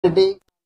రెడ్డి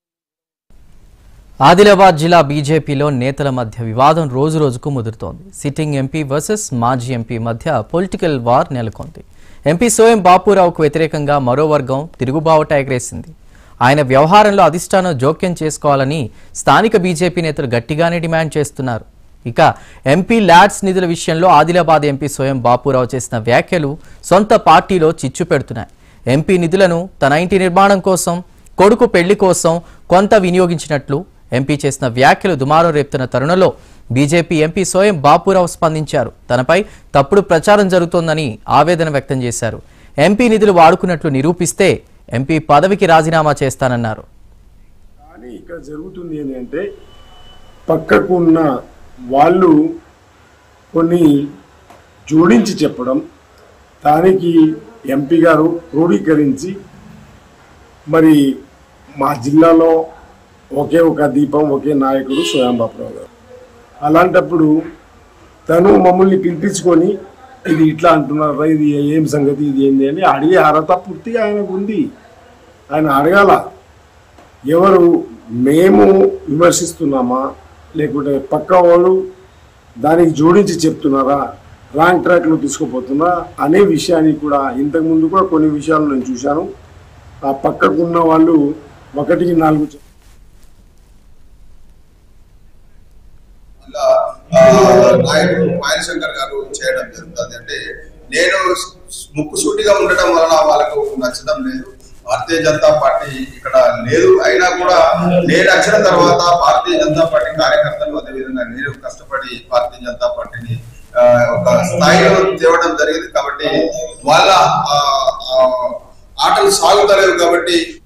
ఆదిలాబాద్ జిల్లా బీజేపీలో నేతల మధ్య వివాదం రోజు రోజుకు ముదురుతోంది సిట్టింగ్ ఎంపీ వర్సెస్ మాజీ ఎంపీ మధ్య పొలిటికల్ వార్ నెలకొంది ఎంపీ సోయం బాపురావుకు వ్యతిరేకంగా మరో వర్గం తిరుగుబావుట ఎగరేసింది ఆయన వ్యవహారంలో అధిష్టానం జోక్యం చేసుకోవాలని స్థానిక బీజేపీ నేతలు గట్టిగానే డిమాండ్ చేస్తున్నారు ఇక ఎంపీ ల్యాడ్స్ నిధుల విషయంలో ఆదిలాబాద్ ఎంపీ సోయం బాపురావు చేసిన వ్యాఖ్యలు సొంత పార్టీలో చిచ్చు పెడుతున్నాయి ఎంపీ నిధులను తన ఇంటి నిర్మాణం కోసం కొడుకు పెళ్లి కోసం కొంత వినియోగించినట్లు ఎంపీ చేసిన వ్యాఖ్యలు దుమారం రేపుతున్న తరుణంలో బీజేపీ ఎంపీ సోయం బాపురావు స్పందించారు తనపై తప్పుడు ప్రచారం జరుగుతోందని ఆవేదన వ్యక్తం చేశారు ఎంపీ నిధులు వాడుకున్నట్లు నిరూపిస్తే ఎంపీ పదవికి రాజీనామా చేస్తానన్నారు కానీ ఇక్కడ జరుగుతుంది ఏంటంటే పక్కకు ఉన్న వాళ్ళు కొన్ని జోడించి చెప్పడం దానికి ఎంపీ గారు క్రోడీకరించి మరి మా జిల్లాలో ఒకే ఒక దీపం ఒకే నాయకుడు స్వయం బాపురావు గారు అలాంటప్పుడు తను మమ్మల్ని పిలిపించుకొని ఇది ఇట్లా అంటున్నారా ఇది ఏం సంగతి ఇది ఏంది అని అడిగే అర్హత పూర్తిగా ఆయనకు ఉంది ఆయన అడగాల ఎవరు మేము విమర్శిస్తున్నామా లేకుంటే పక్క వాళ్ళు దానికి జోడించి చెప్తున్నారా రాంగ్ ట్రాక్లో తీసుకుపోతున్నా అనే విషయాన్ని కూడా ఇంతకు ముందు కూడా కొన్ని విషయాలు నేను చూశాను ఆ పక్కకున్న వాళ్ళు ఒకటికి నాలుగు చెప్- ఇలా ఆ, నాయకుడు మాయన శంకర్ గారు చేయడం జరుగుతుంది అంటే నేను ముక్కు సూటిగా ఉండటం వలన వాళ్ళకు నచ్చడం లేదు భారతీయ జనతా పార్టీ ఇక్కడ లేదు అయినా కూడా నేను వచ్చిన తర్వాత భారతీయ జనతా పార్టీ కార్యకర్తలు అదేవిధంగా నేను కష్టపడి భారతీయ జనతా పార్టీని ఆ, ఒక స్థాయిలో తేవడం జరిగింది కాబట్టి వాళ్ళ ఆ, ఆ, ఆటలు సాగుతలేవు కాబట్టి